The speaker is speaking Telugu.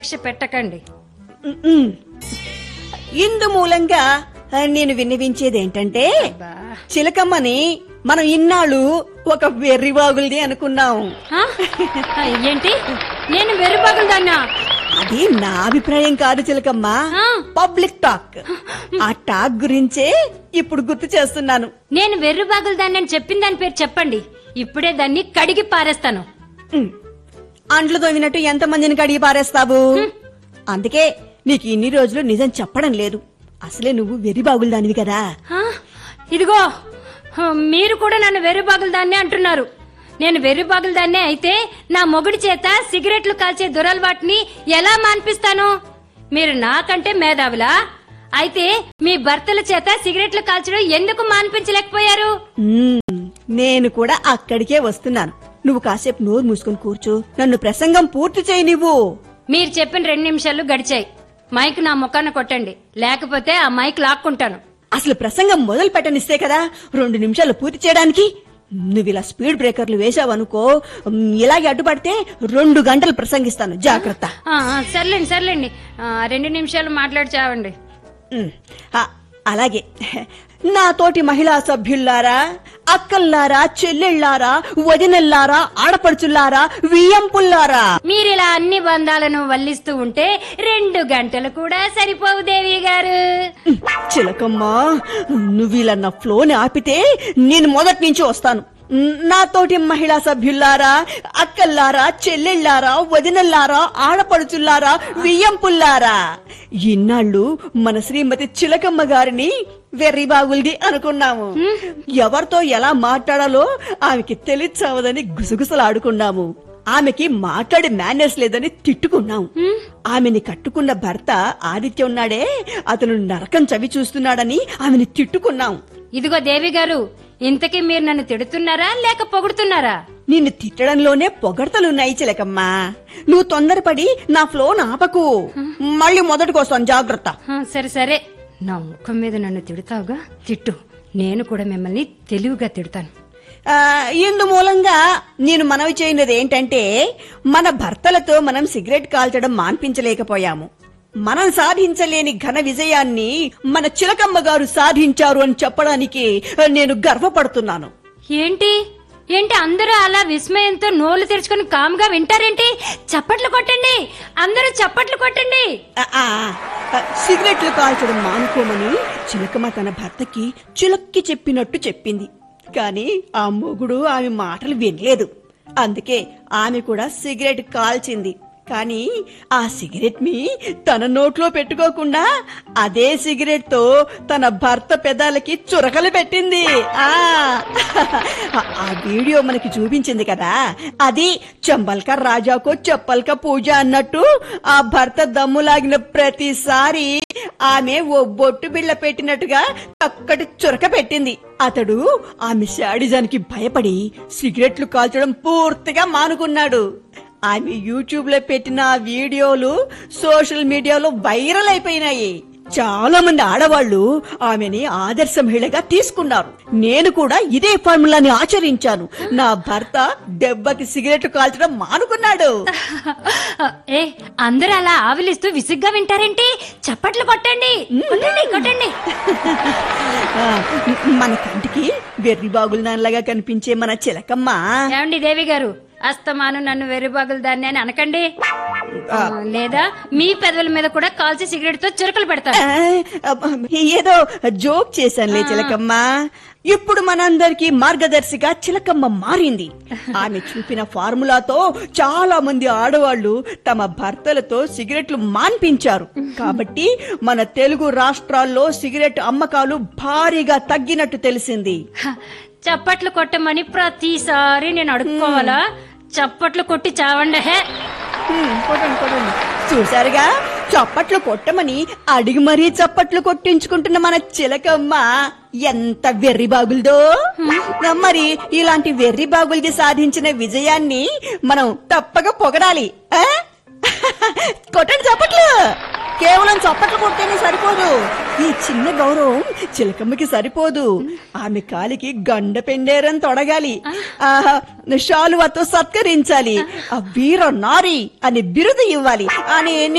పరీక్ష పెట్టకండి ఉమ్మ్. ఇందు మూలంగా ఆ, నేను విన్నవించేది ఏంటంటే బా. చిలకమ్మని మనం ఇన్నాళ్ళు ఒక వెర్రివాగులది అనుకున్నాం ఆ? ఆ, ఏంటి నేను వెర్రిబాగులదాన్నా అది నా అభిప్రాయం కాదు చిలకమ్మ ఆ. పబ్లిక్ టాక్ ఆ టాక్ గురించే ఇప్పుడు గుర్తు చేస్తున్నాను నేను వెర్రిబాగులదాన్ని అని చెప్పిన దాని పేరు చెప్పండి ఇప్పుడే దాన్ని కడిగి పారేస్తాను ఉమ్. అంట్లు తోమినట్టు ఎంతమందిని కడిగి పారేస్తావు అందుకే నీకు ఇన్ని రోజులు నిజం చెప్పడం లేదు అసలే నువ్వు వెర్రిబాగులు దానివి కదా ఆ? ఇదిగో ఆ, మీరు కూడా నన్ను వెర్రిబాగులదాన్నే అంటున్నారు నేను వెర్రిబాగులదాన్నే అయితే నా మొగుడి చేత సిగరెట్లు కాల్చే దురలవాటిని ఎలా మాన్పిస్తాను మీరు నాకంటే మేధావులా అయితే మీ భర్తల చేత సిగరెట్లు కాల్చడం ఎందుకు మాన్పించలేకపోయారు మ్మ్. నేను కూడా అక్కడికే వస్తున్నాను నువ్వు కాసేపు నోరు మూసుకొని కూర్చో నన్ను ప్రసంగం పూర్తి చేయి నువ్వు మీరు చెప్పిన రెండు నిమిషాలు గడిచాయి మైక్ నా ముఖాన కొట్టండి లేకపోతే ఆ మైక్ లాక్కుంటాను అసలు ప్రసంగం మొదలు పెట్టనిస్తే కదా రెండు నిమిషాలు పూర్తి చేయడానికి నువ్వు ఇలా స్పీడ్ బ్రేకర్లు వేసావనుకో మ్, ఇలాగే అడ్డుపడితే రెండు గంటలు ప్రసంగిస్తాను జాగ్రత్త ఆ, ఆ, సర్లేండి సర్లేండి ఆ, రెండు నిమిషాలు మాట్లాడి చావండి మ్, ఆ, అలాగే నా తోటి మహిళా సభ్యుల్లారా అక్కల్లారా చెల్లెళ్ళారా వదినల్లారా ఆడపడుచుల్లారా వియ్యంపుల్లారా మీరిలా అన్ని బంధాలను వల్లిస్తూ ఉంటే రెండు గంటలు కూడా సరిపోవు దేవి గారు చిలకమ్మా నువ్వు ఇలా నా ఫ్లోని ఆపితే నేను మొదటి నుంచి వస్తాను నాతోటి మహిళా సభ్యుల్లారా అక్కల్లారా చెల్లెళ్ళారా వదినల్లారా ఆడపడుచుల్లారా వియ్యంపుల్లారా ఇన్నాళ్ళు మన శ్రీమతి చిలకమ్మ గారిని వెర్రిబాగుల్ది అనుకున్నాము ఎవరితో ఎలా మాట్లాడాలో ఆమెకి తెలియచావదని గుసగుసలాడుకున్నాము ఆమెకి మాట్లాడే మేనర్స్ లేదని తిట్టుకున్నాం ఆమెని కట్టుకున్న భర్త ఆదిత్య ఉన్నాడే అతను నరకం చవి చూస్తున్నాడని ఆమెని తిట్టుకున్నాం ఇదిగో దేవి గారు ఇంతకీ మీరు నన్ను తిడుతున్నారా లేక పొగుడుతున్నారా నిన్ను తిట్టడంలోనే పొగడతలున్నాయి చిలకమ్మా నువ్వు తొందరపడి నా ఫ్లో ఆపకు మళ్ళీ మొదటికొస్తాను జాగ్రత్త ఆ, సరే సరే నా ముఖం మీద నన్ను తిడతావుగా తిట్టు నేను కూడా మిమ్మల్ని తెలివిగా తిడతాను ఆ, ఇందు మూలంగా నేను మనవి చేయనిది ఏంటంటే మన భర్తలతో మనం సిగరెట్ కాల్చడం మాన్పించలేకపోయాము మనం సాధించలేని ఘన విజయాన్ని మన చిలకమ్మ గారు సాధించారు అని చెప్పడానికి నేను గర్వపడుతున్నాను ఏంటి ఏంటి అందరూ అలా విస్మయంతో నోళ్లు తెరుచుకొని కామ్గా వింటారేంటి చప్పట్లు కొట్టండి అందరూ చప్పట్లు కొట్టండి ఆ, ఆ, ఆ, సిగరెట్లు కాల్చడం మానుకోమని చిలకమ్మ తన భర్తకి చిలక్కి చెప్పినట్టు చెప్పింది కానీ ఆ మొగుడు ఆమె మాటలు వినలేదు అందుకే ఆమె కూడా సిగరెట్ కాల్చింది కానీ ఆ సిగరెట్ ని తన నోట్లో పెట్టుకోకుండా అదే సిగరెట్ తో తన భర్త పెదాలకి చురకలు పెట్టింది ఆ ఆ వీడియో మనకి చూపించింది కదా అది చంబల్క రాజాకో చెప్పల్క పూజ అన్నట్టు ఆ భర్త దమ్ములాగిన ప్రతిసారి ఆమె ఓ బొట్టు బిళ్ళ పెట్టినట్టుగా చక్కటి చురక పెట్టింది అతడు ఆమె శాడిజానికి భయపడి సిగరెట్లు కాల్చడం పూర్తిగా మానుకున్నాడు ఆమె యూట్యూబ్ లో పెట్టిన ఆ వీడియోలు సోషల్ మీడియాలో వైరల్ అయిపోయినాయి చాలా మంది ఆడవాళ్లు ఆమెని ఆదర్శ మహిళగా తీసుకున్నారు నేను కూడా ఇదే ఫార్ములాని ఆచరించాను నా భర్త దెబ్బకి సిగరెట్ కాల్చడం మానుకున్నాడు ఏ అందరూ అలా ఆవిలిస్తూ విసుగ్గా వింటారేంటి చప్పట్లు కొట్టండి కొట్టండి కొట్టండి ఆ, మన కంటికి వెర్రి బాగులు దానిలాగా కనిపించే మన చిలకమ్మ ఏమండి దేవి గారు అస్తమాను నన్ను వెర్రిబాగులు దాన్ని అని అనకండి ఆ, లేదా మీ పెదవుల మీద కూడా కాల్చి సిగరెట్ తో చురకలు పెడతాను ఆ, అబ్బ, ఏదో జోక్ చేశానులే చిలకమ్మ ఇప్పుడు మనందరికి మార్గదర్శిగా చిలకమ్మ మారింది ఆమె చూపిన ఫార్ములాతో చాలా మంది ఆడవాళ్లు తమ భర్తలతో సిగరెట్లు మాన్పించారు కాబట్టి మన తెలుగు రాష్ట్రాల్లో సిగరెట్ అమ్మకాలు భారీగా తగ్గినట్టు తెలిసింది హ, చప్పట్లు కొట్టమని ప్రతిసారి నేను అడుక్కోవాలా చప్పట్లు కొట్టి చావండి హే హ్మ్, కొట్టండి, కొట్టండి. చూశారుగా చప్పట్లు కొట్టమని అడిగి మరీ చప్పట్లు కొట్టించుకుంటున్న మన చిలకమ్మ ఎంత వెర్రి బాగులదో మరి ఇలాంటి వెర్రి బాగులది సాధించిన విజయాన్ని మనం తప్పక పొగడాలి ఆ? కొట్టండి చప్పట్లు కేవలం చప్పట్లు కొడితేనే సరిపోదు ఈ చిన్న గౌరవం చిలకమ్మకి సరిపోదు ఆమె కాలికి గండ పెండేరని తొడగాలి ఆహా, శాలువాతో సత్కరించాలి ఆ వీర నారి అని బిరుదు ఇవ్వాలి అని